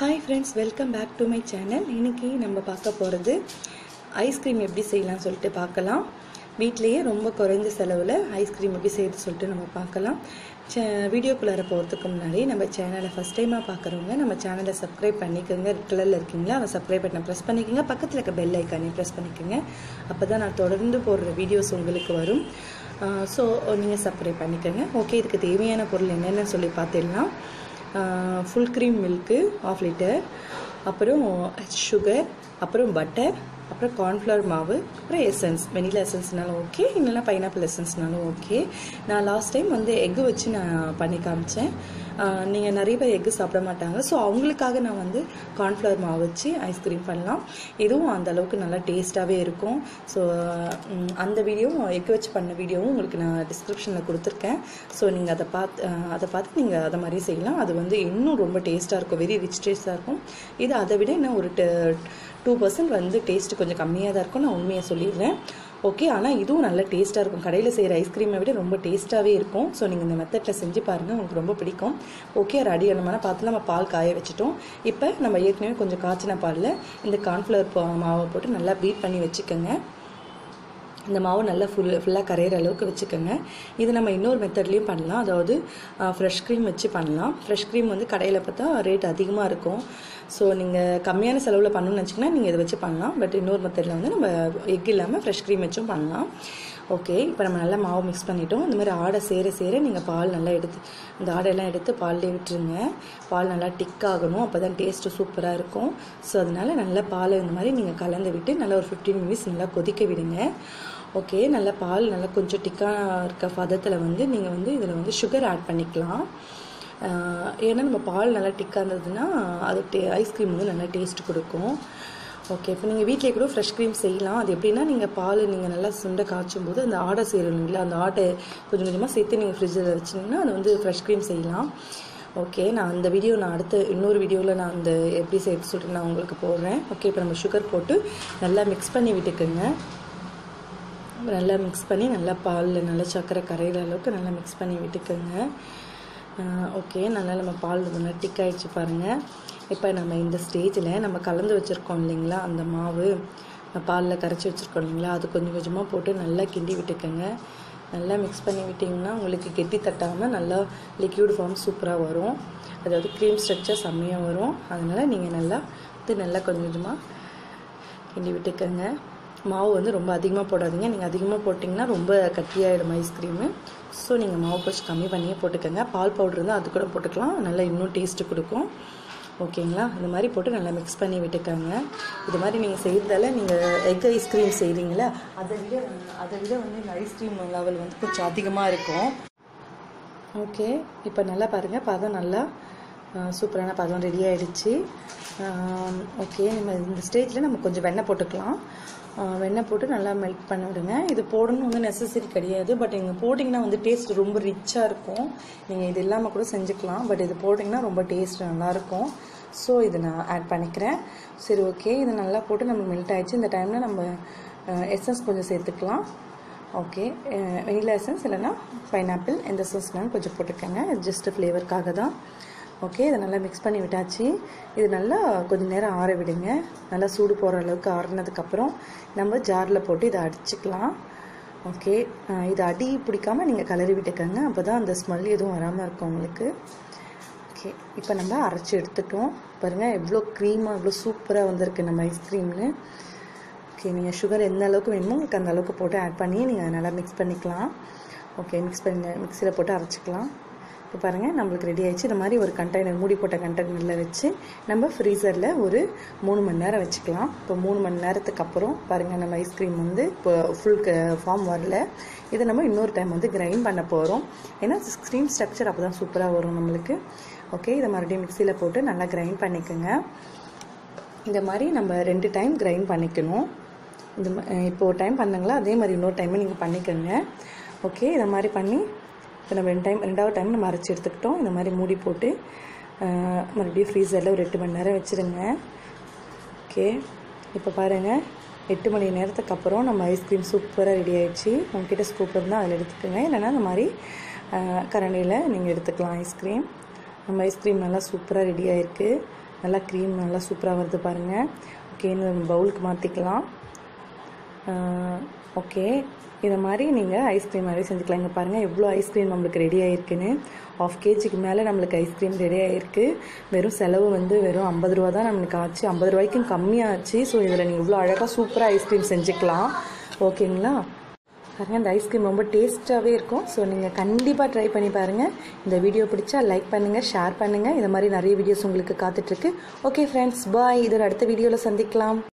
hi friends welcome back to my channel இன்னைக்கு நம்ம பார்க்க போகிறது ஐஸ்கிரீம் எப்படி செய்யலாம்னு சொல்லிட்டு பார்க்கலாம் வீட்லேயே ரொம்ப குறைஞ்ச செலவில் ஐஸ்கிரீம் எப்படி செய்யுது சொல்லிட்டு நம்ம பார்க்கலாம் சே வீடியோக்குள்ளார போகிறதுக்கு முன்னாடி நம்ம சேனலை ஃபஸ்ட் டைமாக பார்க்குறவங்க நம்ம சேனலை சப்ஸ்கிரைப் பண்ணிக்கோங்க ரெட் கலரில் இருக்கீங்களா அந்த சப்ஸ்கிரைப் பட்டனை ப்ரெஸ் பண்ணிக்கோங்க பக்கத்தில் இருக்க பெல் ஐக்கானையும் ப்ரெஸ் பண்ணிக்கோங்க அப்போ தான் நான் தொடர்ந்து போடுற வீடியோஸ் உங்களுக்கு வரும் ஸோ நீங்கள் சப்ஸ்கிரைப் பண்ணிக்கோங்க ஓகே இதுக்கு தேவையான பொருள் என்னென்னு சொல்லி பார்த்துடலாம் full cream milk half litre அப்புறம் சுகர் அப்புறம் பட்டர் அப்புறம் கார்ன்ஃப்ளவர் மாவு அப்புறம் எசன்ஸ் வெனிலா எசன்ஸ்னாலும் ஓகே இல்லைனா பைனாப்பிள் எசன்ஸ்னாலும் ஓகே நான் லாஸ்ட் டைம் வந்து எக்கு வச்சு நான் பண்ணி காமிச்சேன் நீங்கள் நிறைய பேர் எக்கு சாப்பிட மாட்டாங்க ஸோ அவங்களுக்காக நான் வந்து கார்ன்ஃப்ளவர் மாவு வச்சு ஐஸ்கிரீம் பண்ணலாம் இதுவும் அந்த அளவுக்கு நல்லா டேஸ்ட்டாகவே இருக்கும் ஸோ அந்த வீடியோவும் எக்கு வச்சு பண்ண வீடியோவும் உங்களுக்கு நான் டிஸ்கிரிப்ஷனில் கொடுத்துருக்கேன் ஸோ நீங்கள் அதை பார்த்து அதை பார்த்து நீங்கள் அதை மாதிரி செய்யலாம் அது வந்து இன்னும் ரொம்ப டேஸ்ட்டாக இருக்கும் வெரி ரிச் டேஸ்ட்டாக இருக்கும் இது அதை விட இன்னும் ஒரு டூ பர்சன்ட் வந்து டேஸ்ட் கொஞ்சம் கம்மியாக தான் இருக்கும் நான் உண்மையை சொல்லிடுறேன் ஓகே ஆனால் இதுவும் நல்ல டேஸ்ட்டாக இருக்கும் கடையில் செய்கிற ஐஸ்கிரீமை விட ரொம்ப டேஸ்ட்டாகவே இருக்கும் ஸோ நீங்கள் இந்த மெத்தடில் செஞ்சு பாருங்கள் உங்களுக்கு ரொம்ப பிடிக்கும் ஓகே ரெடி ஆனமான பார்த்து நம்ம பால் காய வச்சுட்டோம் இப்போ நம்ம ஏற்கனவே கொஞ்சம் காய்ச்சின பாலில் இந்த கார்ன்ஃப்ளவர் மாவை போட்டு நல்லா பீட் பண்ணி வச்சுக்கோங்க இந்த மாவு நல்லா ஃபுல் ஃபுல்லாக கரையிற அளவுக்கு வச்சுக்கோங்க இது நம்ம இன்னொரு மெத்தட்லேயும் பண்ணலாம் அதாவது ஃப்ரெஷ் க்ரீம் வச்சு பண்ணலாம் ஃப்ரெஷ் க்ரீம் வந்து கடையில் பார்த்தா ரேட் அதிகமாக இருக்கும் ஸோ நீங்கள் கம்மியான செலவில் பண்ணணும்னு வச்சிங்கன்னா நீங்கள் இதை வச்சு பண்ணலாம் பட் இன்னொரு மெத்தடில் வந்து நம்ம எக் இல்லாமல் ஃப்ரெஷ் க்ரீம் வச்சும் பண்ணலாம் ஓகே இப்போ நம்ம நல்லா மாவு மிக்ஸ் பண்ணிட்டோம் இந்த மாதிரி ஆடை சேர சேர நீங்கள் பால் நல்லா எடுத்து இந்த ஆடையெல்லாம் எடுத்து பால்லேயே விட்டுருங்க பால் நல்லா டிக் ஆகணும் அப்போ தான் டேஸ்ட்டு சூப்பராக இருக்கும் ஸோ அதனால் நல்லா பால் இந்த மாதிரி நீங்கள் கலந்து விட்டு நல்லா ஒரு ஃபிஃப்டீன் மினிட்ஸ் நல்லா கொதிக்க விடுங்க ஓகே நல்லா பால் நல்லா கொஞ்சம் டிக்காக இருக்க பதத்தில் வந்து நீங்கள் வந்து இதில் வந்து சுகர் ஆட் பண்ணிக்கலாம் ஏன்னா நம்ம பால் நல்லா டிக்காக இருந்ததுன்னா அது டே ஐஸ்கிரீம் வந்து நல்லா டேஸ்ட் கொடுக்கும் ஓகே இப்போ நீங்கள் வீட்டிலே கூட ஃப்ரெஷ் க்ரீம் செய்யலாம் அது எப்படின்னா நீங்கள் பால் நீங்கள் நல்லா சுண்டை காய்ச்சும் போது அந்த ஆடை சேரணுங்களா அந்த ஆட்டை கொஞ்சம் கொஞ்சமாக சேர்த்து நீங்கள் ஃப்ரிட்ஜில் வச்சிங்கன்னா அது வந்து ஃப்ரெஷ் க்ரீம் செய்யலாம் ஓகே நான் அந்த வீடியோ நான் அடுத்த இன்னொரு வீடியோவில் நான் அந்த எப்படி செய்ய சொல்லிட்டு நான் உங்களுக்கு போடுறேன் ஓகே இப்போ நம்ம சுகர் போட்டு நல்லா மிக்ஸ் பண்ணி விட்டுக்குங்க நல்லா மிக்ஸ் பண்ணி நல்லா பாலில் நல்லா சர்க்கரை கரையிற அளவுக்கு நல்லா மிக்ஸ் பண்ணி விட்டுக்கோங்க ஓகே நல்லா நம்ம பால் நல்லா டிக் ஆகிடுச்சு பாருங்கள் இப்போ நம்ம இந்த ஸ்டேஜில் நம்ம கலந்து வச்சுருக்கோம் இல்லைங்களா அந்த மாவு பாலில் கரைச்சி வச்சுருக்கோம் இல்லைங்களா அது கொஞ்சம் கொஞ்சமாக போட்டு நல்லா கிண்டி விட்டுக்கோங்க நல்லா மிக்ஸ் பண்ணி விட்டிங்கன்னா உங்களுக்கு கெட்டி தட்டாமல் நல்லா லிக்யூட் ஃபார்ம் சூப்பராக வரும் அதாவது க்ரீம் ஸ்ட்ரக்சர் செம்மையாக வரும் அதனால் நீங்கள் நல்லா இது நல்லா கொஞ்சம் கொஞ்சமாக கிண்டி விட்டுக்கோங்க மாவு வந்து ரொம்ப அதிகமாக போடாதீங்க நீங்கள் அதிகமாக போட்டிங்கன்னா ரொம்ப கட்டியாகிடும் ஐஸ்கிரீமு ஸோ நீங்கள் மாவு கொஞ்சம் கம்மி பண்ணியே போட்டுக்கோங்க பால் பவுட்ரு இருந்தால் அது கூட போட்டுக்கலாம் நல்லா இன்னும் டேஸ்ட்டு கொடுக்கும் ஓகேங்களா இந்த மாதிரி போட்டு நல்லா மிக்ஸ் பண்ணி விட்டுக்கோங்க இது மாதிரி நீங்கள் செய்கிறதால நீங்கள் எக் ஐஸ்கிரீம் செய்கிறீங்களா அதை விட அதை விட வந்து இந்த ஐஸ்கிரீம் லெவல் வந்து கொஞ்சம் அதிகமாக இருக்கும் ஓகே இப்போ நல்லா பாருங்கள் பதம் நல்லா சூப்பரான பதம் ரெடி ஆகிடுச்சு ஓகே நம்ம இந்த ஸ்டேஜில் நம்ம கொஞ்சம் வெண்ணெய் போட்டுக்கலாம் வெண்ணெய் போட்டு நல்லா மெல்ட் பண்ணி விடுங்க இது போடணும் வந்து நெசசரி கிடையாது பட் நீங்கள் போட்டிங்கன்னா வந்து டேஸ்ட் ரொம்ப ரிச்சாக இருக்கும் நீங்கள் இது இல்லாமல் கூட செஞ்சுக்கலாம் பட் இது போட்டிங்கன்னா ரொம்ப டேஸ்ட் நல்லாயிருக்கும் ஸோ இதை நான் ஆட் பண்ணிக்கிறேன் சரி ஓகே இது நல்லா போட்டு நம்ம மெல்ட் ஆகிடுச்சு இந்த டைமில் நம்ம எசன்ஸ் கொஞ்சம் சேர்த்துக்கலாம் ஓகே வெனிலா எசன்ஸ் இல்லைனா பைனாப்பிள் எந்த எசன்ஸ்னாலும் கொஞ்சம் போட்டுக்கோங்க ஜஸ்ட்டு ஃப்ளேவருக்காக தான் ஓகே இதை நல்லா மிக்ஸ் பண்ணி விட்டாச்சு இது நல்லா கொஞ்சம் நேரம் ஆற விடுங்க நல்லா சூடு போகிற அளவுக்கு ஆறினதுக்கப்புறம் நம்ம ஜாரில் போட்டு இதை அடிச்சுக்கலாம் ஓகே இது அடி பிடிக்காமல் நீங்கள் கலரி விட்டுக்கோங்க அப்போ தான் அந்த ஸ்மெல் எதுவும் வராமல் இருக்கும் உங்களுக்கு ஓகே இப்போ நம்ம அரைச்சி எடுத்துட்டோம் பாருங்கள் எவ்வளோ க்ரீமாக எவ்வளோ சூப்பராக வந்திருக்கு நம்ம ஐஸ்கிரீம்னு ஓகே நீங்கள் சுகர் எந்த அளவுக்கு வேணுமோ உங்களுக்கு அந்த அளவுக்கு போட்டு ஆட் பண்ணி நீங்கள் நல்லா மிக்ஸ் பண்ணிக்கலாம் ஓகே மிக்ஸ் பண்ணி மிக்சியில் போட்டு அரைச்சிக்கலாம் இப்போ பாருங்கள் நம்மளுக்கு ரெடி ஆயிடுச்சு இந்த மாதிரி ஒரு கண்டெய்னர் மூடி போட்ட கண்டெய்னரில் வச்சு நம்ம ஃப்ரீசரில் ஒரு மூணு மணி நேரம் வச்சுக்கலாம் இப்போ மூணு மணி நேரத்துக்கு அப்புறம் பாருங்கள் நம்ம ஐஸ்கிரீம் வந்து இப்போ ஃபுல் ஃபார்ம் வரல இதை நம்ம இன்னொரு டைம் வந்து கிரைண்ட் பண்ண போகிறோம் ஏன்னா க்ரீம் ஸ்ட்ரக்சர் அப்போ தான் சூப்பராக வரும் நம்மளுக்கு ஓகே இதை மறுபடியும் மிக்சியில் போட்டு நல்லா கிரைண்ட் பண்ணிக்கோங்க இந்த மாதிரி நம்ம ரெண்டு டைம் கிரைண்ட் பண்ணிக்கணும் இந்த இப்போ ஒரு டைம் பண்ணுங்களா அதே மாதிரி இன்னொரு டைமும் நீங்கள் பண்ணிக்கோங்க ஓகே இதை மாதிரி பண்ணி இப்போ நம்ம ரெண்டு டைம் ரெண்டாவது டைம் நம்ம அரைச்சி எடுத்துக்கிட்டோம் இந்த மாதிரி மூடி போட்டு மறுபடியும் ஃப்ரீசரில் ஒரு எட்டு மணி நேரம் வச்சுருங்க ஓகே இப்போ பாருங்கள் எட்டு மணி நேரத்துக்கு அப்புறம் நம்ம ஐஸ்கிரீம் சூப்பராக ரெடி ஆயிடுச்சு உங்ககிட்ட ஸ்கூப் இருந்தால் அதில் எடுத்துக்கோங்க இல்லைனா இந்த மாதிரி கரண்டியில் நீங்கள் எடுத்துக்கலாம் ஐஸ்கிரீம் நம்ம ஐஸ்கிரீம் நல்லா சூப்பராக ரெடி ஆயிருக்கு நல்லா க்ரீம் நல்லா சூப்பராக வருது பாருங்கள் ஓகே இந்த பவுலுக்கு மாற்றிக்கலாம் ஓகே இதை மாதிரி நீங்கள் ஐஸ்கிரீம் மாதிரி செஞ்சுக்கலாம் இங்கே பாருங்கள் எவ்வளோ ஐஸ்கிரீம் நம்மளுக்கு ரெடி ஆகிருக்குன்னு ஆஃப் கேஜிக்கு மேலே நம்மளுக்கு ஐஸ்கிரீம் ரெடி ஆகிருக்கு வெறும் செலவு வந்து வெறும் ஐம்பது ரூபா தான் நம்மளுக்கு ஆச்சு ஐம்பது ரூபாய்க்கும் கம்மியாச்சு ஸோ இதில் நீங்கள் இவ்வளோ அழகாக சூப்பராக ஐஸ்கிரீம் செஞ்சுக்கலாம் ஓகேங்களா பாருங்கள் இந்த ஐஸ்கிரீம் ரொம்ப டேஸ்ட்டாகவே இருக்கும் ஸோ நீங்கள் கண்டிப்பாக ட்ரை பண்ணி பாருங்கள் இந்த வீடியோ பிடிச்சா லைக் பண்ணுங்கள் ஷேர் பண்ணுங்கள் இந்த மாதிரி நிறைய வீடியோஸ் உங்களுக்கு காத்துட்ருக்கு ஓகே ஃப்ரெண்ட்ஸ் பாய் இதோட அடுத்த வீடியோவில் சந்திக்கலாம்